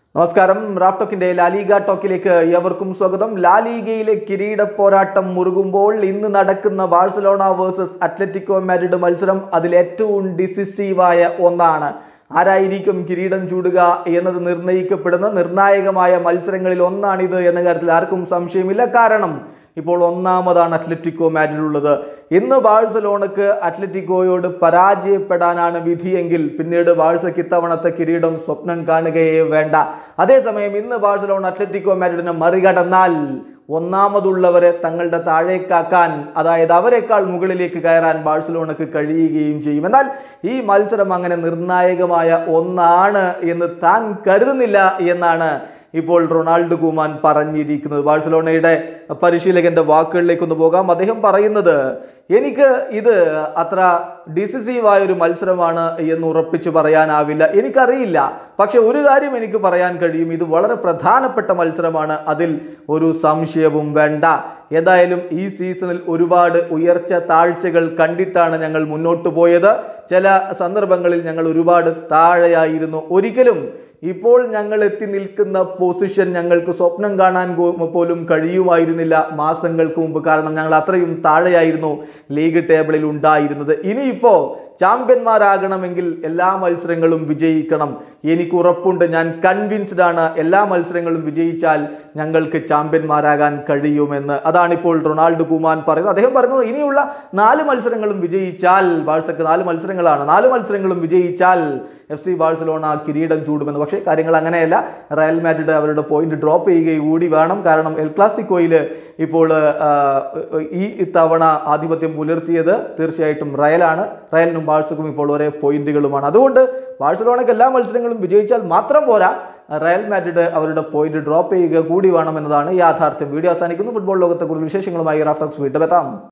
നമസ്കാരം Raf ടോക്കിന്റെ La Liga ടോക്കിലേക്ക് ഏവർക്കും സ്വാഗതം ലാലിഗയിലെ കിരീട പോരാട്ടം മുറുകുമ്പോൾ ഇന്ന് നടക്കുന്ന ബാഴ്സലോണ വേഴ്സസ് അത്ലറ്റിക്കോ മാഡ്രിഡ് മത്സരം അതിൽ ഏറ്റവും ഡിസിസീവായ ഒന്നാണ് ആരായിരിക്കും കിരീടം ചൂടുക എന്നത് നിർണ്ണയിക്കപ്പെടുന്ന നിർണായകമായ മത്സരങ്ങളിൽ ഒന്നാണിത് എന്ന കാര്യത്തിൽ ആർക്കും സംശയമില്ല കാരണം ഇപ്പോൾ ഒന്നാമതാണ് അത്ലറ്റിക്കോ മാഡ്രിഡ് ഉള്ളത് ഇന്ന് ബാഴ്സലോണക്ക് അത്ലറ്റിക്കോയോട് പരാജയപ്പെടാനാണ് വിധിയെങ്കിൽ പിന്നീട് ബാഴ്സയ്ക്ക് ഇത്തവണത്തെ കിരീടം സ്വപ്നം കാണുകയേ വേണ്ട അതേസമയം ഇന്ന് ബാഴ്സലോണ അത്ലറ്റിക്കോ മാഡ്രിഡിനെ മറികടന്നാൽ ഒന്നാമതുള്ളവരെ തങ്ങളുടെ താഴേക്കാക്കാൻ അതായത് അവരെക്കാൾ മുകളിലേക്ക് കയറാൻ ബാഴ്സലോണക്ക് കഴിയുകയും ചെയ്യും എന്നാൽ ഈ മത്സരം അങ്ങനെ നിർണായകമായ ഒന്നാണ് എന്ന് താൻ കരുതുന്നില്ല എന്നാണ് ഇപ്പോൾ റൊണാൾഡോ കുമാൻ പറഞ്ഞിരിക്കുന്നത് ബാഴ്സലോണയുടെ പരിശീലകന്റെ വാക്കുകളിലേക്ക് ഒന്ന് പോകാം അദ്ദേഹം പറയുന്നത് എനിക്ക് ഇത് അത്ര ഡിസിസീവായ ഒരു മത്സരമാണ് എന്ന് ഉറപ്പിച്ച് പറയാനാവില്ല എനിക്കറിയില്ല പക്ഷെ ഒരു കാര്യം എനിക്ക് പറയാൻ കഴിയും ഇത് വളരെ പ്രധാനപ്പെട്ട മത്സരമാണ് അതിൽ ഒരു സംശയവും വേണ്ട എന്തായാലും ഈ സീസണിൽ ഒരുപാട് ഉയർച്ച താഴ്ചകൾ കണ്ടിട്ടാണ് ഞങ്ങൾ മുന്നോട്ട് പോയത് ചില സന്ദർഭങ്ങളിൽ ഞങ്ങൾ ഒരുപാട് താഴെയായിരുന്നു ഒരിക്കലും ഇപ്പോൾ ഞങ്ങൾ എത്തി നിൽക്കുന്ന പൊസിഷൻ ഞങ്ങൾക്ക് സ്വപ്നം കാണാൻ പോ- പോലും കഴിയുമായിരുന്നില്ല മാസങ്ങൾക്ക് മുമ്പ് കാരണം ഞങ്ങൾ അത്രയും താഴെയായിരുന്നു ലീഗ് ടേബിളിൽ ഉണ്ടായിരുന്നത് ഇനിയിപ്പോ ചാമ്പ്യന്മാരാകണമെങ്കിൽ എല്ലാ മത്സരങ്ങളും വിജയിക്കണം എനിക്ക് ഉറപ്പുണ്ട് ഞാൻ കൺവിൻസ്ഡ് ആണ് എല്ലാ മത്സരങ്ങളും വിജയിച്ചാൽ ഞങ്ങൾക്ക് ചാമ്പ്യന്മാരാകാൻ കഴിയുമെന്ന് അതാണിപ്പോൾ റൊണാൾഡോ കുമാൻ പറയുന്നത് അദ്ദേഹം പറയുന്നത് ഇനിയുള്ള നാല് മത്സരങ്ങളും വിജയിച്ചാൽ ബാഴ്സക്ക് നാല് മത്സരങ്ങളാണ് നാല് മത്സരങ്ങളും വിജയിച്ചാൽ എഫ് സി ബാഴ്സലോണ കിരീടം ചൂടുമെന്ന് പക്ഷേ കാര്യങ്ങൾ അങ്ങനെയല്ല റയൽ മാഡ്രിഡ് അവരുടെ പോയിന്റ് ഡ്രോപ്പ് ചെയ്യുകയും കൂടി വേണം കാരണം എൽ ക്ലാസിക്കോയിൽ ഇപ്പോൾ ആ, ഈ തവണ ആധിപത്യം പുലർത്തിയത് തീർച്ചയായിട്ടും റയലാണ് റയലിനും ബാഴ്സക്കും ഇപ്പോൾ ഒരേ പോയിന്റുകളുമാണ് അതുകൊണ്ട് ബാഴ്സലോണയ്ക്ക് എല്ലാ മത്സരങ്ങളും വിജയിച്ചാൽ മാത്രം പോരാ റയൽ മാഡ്രിഡ് അവരുടെ പോയിന്റ് ഡ്രോപ്പ് ചെയ്യുക കൂടി വേണം എന്നതാണ് യാഥാർത്ഥ്യം വീഡിയോ അവസാനിക്കുന്നു ഫുട്ബോൾ ലോകത്തെ കൂടുതൽ വിശേഷങ്ങളുമായി റാഫ്റ്റോക്സ് വീണ്ടും എത്താം